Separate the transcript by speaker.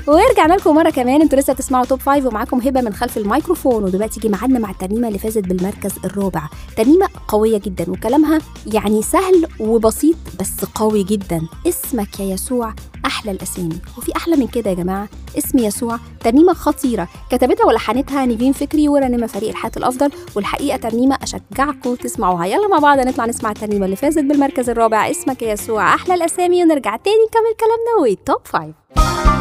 Speaker 1: ورجعنا لكم مره كمان انتوا لسه بتسمعوا توب فايف ومعاكم هبه من خلف الميكروفون ودلوقتي جه ميعادنا مع الترنيمه اللي فازت بالمركز الرابع ترنيمه قويه جدا وكلامها يعني سهل وبسيط بس قوي جدا اسمك يا يسوع احلى الاسامي وفي احلى من كده يا جماعه اسم يسوع ترنيمه خطيره كتبتها ولحنتها نيفين فكري ورنمه فريق الحياه الافضل والحقيقه ترنيمه اشجعكم تسمعوها يلا مع بعض نطلع نسمع الترنيمه اللي فازت بالمركز الرابع اسمك يا يسوع احلى الاسامي ونرجع تاني نكمل كلامنا وتوب فايف